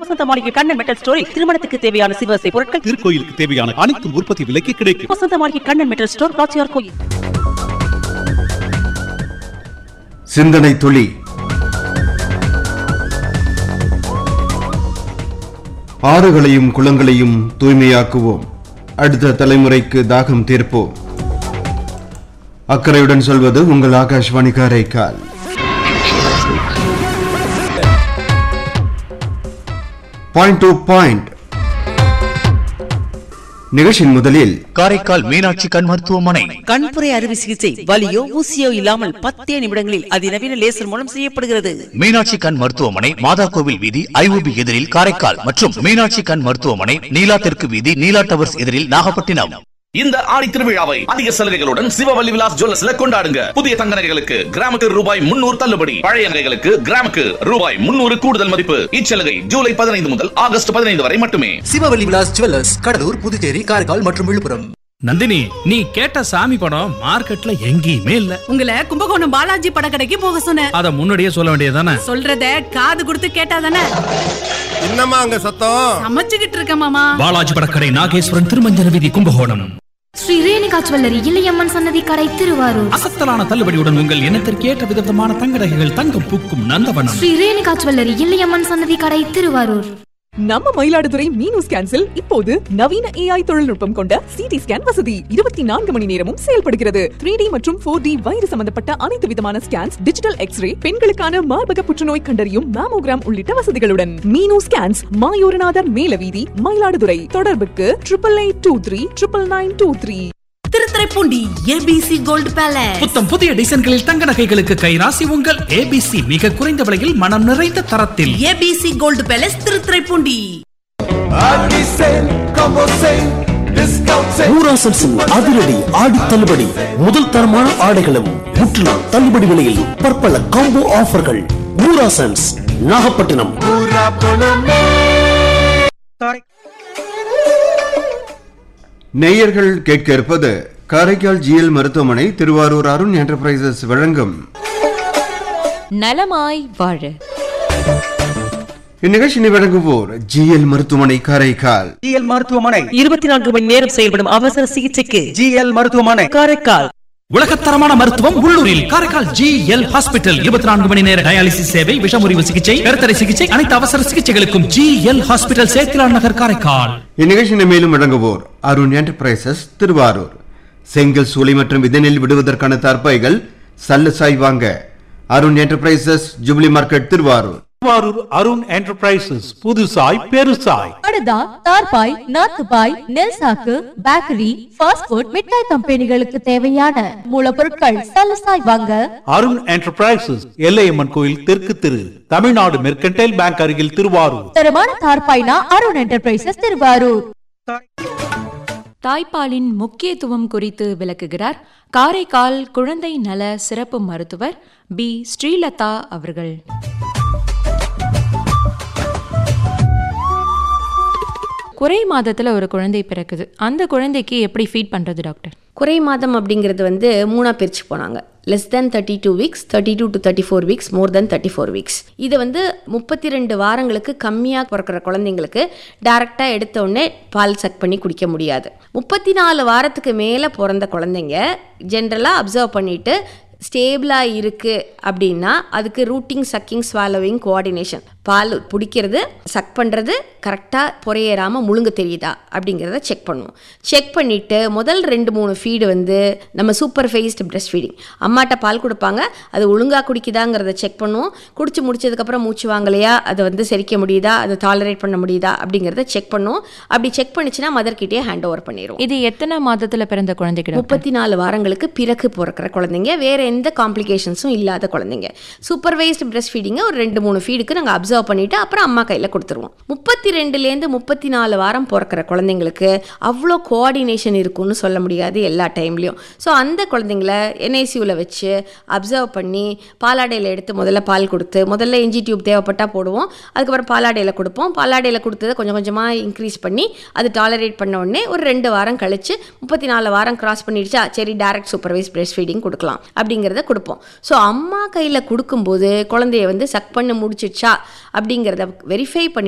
வசந்த மாளிகை Kannan metal story திருமணத்துக்கு தேவையான சிவசை பொருட்கள் திருக்கோயிலுக்கு தேவையான அனைத்து உற்பத்தி விலைக்கு கிடைக்கும் வசந்த மாளிகை கண்ணன் மெட்டல் ஸ்டோர் காட்சியார் கோயில் சிந்தனை துளி ஆறுகளையும் குளங்களையும் தூய்மையாக்குவோம் அடுத்த தலைமுறைக்கு தாகம் தீர்ப்போம் அக்கறையுடன் சொல்வது உங்கள் Akashvani Karaikal point to point நிகழ்ச்சியின் முதலில் காரைக்கால் மீனாட்சி கண் மருத்துவமனை கண்புரை அறுவை சிகிச்சை வலியோ ஊசியோ இல்லாமல் பத்தே நிமிடங்களில் அதிநவீன லேசர் மூலம் செய்யப்படுகிறது மீனாட்சி கண் மருத்துவமனை மாதா கோவில் வீதி ஐஓபி எதிரில் காரைக்கால் மற்றும் மீனாட்சி கண் மருத்துவமனை நீலா தெற்கு வீதி நீலா டவர்ஸ் எதிரில் நாகப்பட்டினம் இந்த ஆடி திருவிழாவை அதிக சலுகைகளுடன் சிவவல்லி விலாஸ் ஜுவல்லர்ஸ்ல கொண்டாடுங்க புதிய தங்க நகைகளுக்கு கிராமுக்கு ரூபாய் முன்னூறு தள்ளுபடி பழைய நகைகளுக்கு கிராமுக்கு ரூபாய் முன்னூறு கூடுதல் மதிப்பு இச்சலுகை ஜூலை பதினைந்து முதல் ஆகஸ்ட் பதினைந்து வரை மட்டுமே சிவவல்லி விலாஸ் ஜுவல்லர்ஸ் கடலூர் புதுச்சேரி காரைக்கால் மற்றும் விழுப்புரம் நந்தினி நீ கேட்ட சாமி படம் மார்க்கெட்ல எங்கேயுமே இல்ல உங்களை கும்பகோணம் பாலாஜி படக்கடைக்கு போக சொன்னேன் அத முன்னாடியே சொல்ல வேண்டியதானே சொல்றத காது கொடுத்து கேட்டாதானே என்னம்மா அங்க சத்தம் சமைச்சுக்கிட்டு இருக்க மாமா பாலாஜி படக்கடை நாகேஸ்வரன் திருமஞ்சன வீதி கும்பகோணம் ஸ்ரீ ரேணுகா ஜுவல்லரி இளையம்மன் சன்னதி கடை திருவாரூர் அசத்தலான தள்ளுபடியுடன் உங்கள் எண்ணத்திற்கு ஏற்ற விதவிதமான தங்க நகைகள் தங்கம் பூக்கும் நந்தவனம் ஸ்ரீ ரேணுகா ஜுவல்லரி இளையம்மன் சன்னதி கடை திருவாரூர் நம்ம மயிலாடுதுறை மீனு ஸ்கேன்ஸில் இப்போது நவீன ஏஐ தொழில்நுட்பம் கொண்ட சிடி ஸ்கேன் வசதி இருபத்தி நான்கு மணி நேரமும் செயல்படுகிறது த்ரீ டி மற்றும் ஃபோர் டி வயிறு சம்பந்தப்பட்ட அனைத்து விதமான ஸ்கேன்ஸ் டிஜிட்டல் எக்ஸ்ரே பெண்களுக்கான மார்பக புற்றுநோய் கண்டறியும் மேமோகிராம் உள்ளிட்ட வசதிகளுடன் மீனு ஸ்கேன்ஸ் மாயூரநாதர் மேலவீதி மயிலாடுதுறை தொடர்புக்கு triple eight two three triple nine two three Thiruthuraipoondi ABC gold palace புத்தம் புதிய டிசைன்களில் தங்க நகைகளுக்கு கைராசி உங்கள் ஏபிசி மிக குறைந்த விலையில் மனம் நிறைந்த தரத்தில் ஏபிசி கோல்டு பேலஸ் திருத்துறைப்பூண்டி ஊராசன்ஸின் அதிரடி ஆடி தள்ளுபடி முதல் தரமான ஆடைகளும் முற்றிலும் தள்ளுபடி விலையில் பற்பல காம்போ ஆஃபர்கள் ஊராசன்ஸ் நாகப்பட்டினம் நேயர்கள் கேட்க இருப்பது காரைக்கால் ஜிஎல் மருத்துவமனை திருவாரூர் அருண் என்டர்பிரைசஸ் வழங்கும் நலமாய் வாழ இந்நிகழ்ச்சியை வழங்குவோர் ஜிஎல் மருத்துவமனை காரைக்கால் ஜிஎல் மருத்துவமனை இருபத்தி நான்கு மணி நேரம் செயல்படும் அவசர சிகிச்சைக்கு ஜிஎல் மருத்துவமனை காரைக்கால் உலகத்தரமான மருத்துவம் உள்ளூரில் காரைக்கால் ஜி எல் ஹாஸ்பிட்டல் இருபத்தி நான்கு மணி நேர டயாலிசிஸ் சேவை விஷமுறிவு சிகிச்சை கருத்தடை சிகிச்சை அனைத்து அவசர சிகிச்சைகளுக்கும் G L hospital Sethilan Nagar Karaikal இந்நிகழ்ச்சியை மேலும் வழங்குவோர் அருண் என்டர்பிரைசஸ் திருவாரூர் செங்கல் சூளை மற்றும் விதனில் விடுவதற்கான தற்பைகள் சல்லுசாய் வாங்க Arun enterprises jubilee market Thiruvarur Thiruvarur Arun enterprises புதுசாய் பெருசாய் படுதா தார்பாய் நாத்துபாய் நெல் சாக்கு பேக்கரி ஃபாஸ்ட் ஃபுட் மிட்டாய் கம்பெனிகளுக்கு தேவையான மூலப்பொருட்கள் சலசாய் வாங்க அருண் என்டர்பிரைசஸ் எல்லையம்மன் கோயில் தெற்கு திரு தமிழ்நாடு மெர்கன்டைல் பேங்க் அருகில் திருவாரூர் தரமான தார்பாய்னா அருண் என்டர்பிரைசஸ் திருவாரூர் தாய்ப்பாலின் முக்கியத்துவம் குறித்து விளக்குகிறார் காரைக்கால் குழந்தை நல சிறப்பு மருத்துவர் பி ஸ்ரீலதா அவர்கள் குறை மாதத்துல ஒரு குழந்தை பிறக்குது அந்த குழந்தைக்கு எப்படி ஃபீட் பண்றது டாக்டர் குறை மாதம் அப்படிங்கிறது வந்து மூணாக பிரித்து போனாங்க less than thirty two weeks thirty two to thirty four weeks more than thirty four weeks இதை வந்து முப்பத்தி ரெண்டு வாரங்களுக்கு கம்மியாக பிறக்கிற குழந்தைங்களுக்கு டேரெக்டாக எடுத்த உடனே பால் சக் பண்ணி குடிக்க முடியாது முப்பத்தி நாலு வாரத்துக்கு மேலே பிறந்த குழந்தைங்க ஜென்ரலாக அப்சர்வ் பண்ணிவிட்டு ஸ்டேபிளாக இருக்குது அப்படின்னா அதுக்கு ரூட்டிங் சக்கிங் ஸ்வாலோவிங் கோஆர்டினேஷன் பால் பிடிக்கிறது சக் பண்ணுறது கரெக்டாக புறையேறாமல் முழுங்க தெரியுதா அப்படிங்கிறத செக் பண்ணுவோம் செக் பண்ணிவிட்டு முதல் ரெண்டு மூணு ஃபீடு வந்து நம்ம சூப்பர் ஃபேஸ்டு பிரஸ்ட் ஃபீடிங் அம்மாட்ட பால் கொடுப்பாங்க அது ஒழுங்காக குடிக்குதாங்கிறத செக் பண்ணுவோம் குடிச்சு முடிச்சதுக்கப்புறம் மூச்சு வாங்கலையா அதை வந்து செரிக்க முடியுதா அதை டாலரேட் பண்ண முடியுதா அப்படிங்கிறத செக் பண்ணுவோம் அப்படி செக் பண்ணிச்சுன்னா மதர்கிட்டே ஹேண்ட் ஓவர் பண்ணிடுவோம் இது எத்தனை மாதத்துல பிறந்த குழந்தைக்கு முப்பத்தி நாலு வாரங்களுக்கு பிறகு பிறக்கிற குழந்தைங்க வேற எந்த காம்ப்ளிகேஷன்ஸும் இல்லாத குழந்தைங்க சூப்பர்வைஸ்டு பிரஸ்ட் ஃபீடிங்கை ஒரு ரெண்டு மூணு ஃபீடுக்கு நாங்கள் அப்சர்வ் பண்ணிட்டு அப்புறம் அம்மா கையில் கொடுத்துருவோம் முப்பத்தி ரெண்டுலேருந்து முப்பத்தி நாலு வாரம் பிறக்கிற குழந்தைங்களுக்கு அவ்வளோ கோஆர்டினேஷன் இருக்கும்னு சொல்ல முடியாது எல்லா டைம்லையும் ஸோ அந்த குழந்தைங்கள என்ஐசியூவில் வச்சு அப்சர்வ் பண்ணி பாலாடையில் எடுத்து முதல்ல பால் கொடுத்து முதல்ல இஞ்சி டியூப் தேவைப்பட்டால் போடுவோம் அதுக்கப்புறம் பாலாடையில் கொடுப்போம் பாலாடையில் கொடுத்ததை கொஞ்சம் கொஞ்சமாக இன்க்ரீஸ் பண்ணி அது டாலரேட் பண்ண உடனே ஒரு ரெண்டு வாரம் கழிச்சு முப்பத்தி நாலு வாரம் கிராஸ் பண்ணிடுச்சா சரி டேரக்ட் சூப்பர்வைஸ் பிரஸ்ட் ஃபீடிங் கொடுக்கலாம் அப்படிங்கிறத கொடுப்போம் ஸோ அம்மா கையில் கொடுக்கும்போது குழந்தைய வந்து சக் பண்ண முடிச்சிடுச்சா அப்படிங்கிறத வெரிஃபை பண்ணி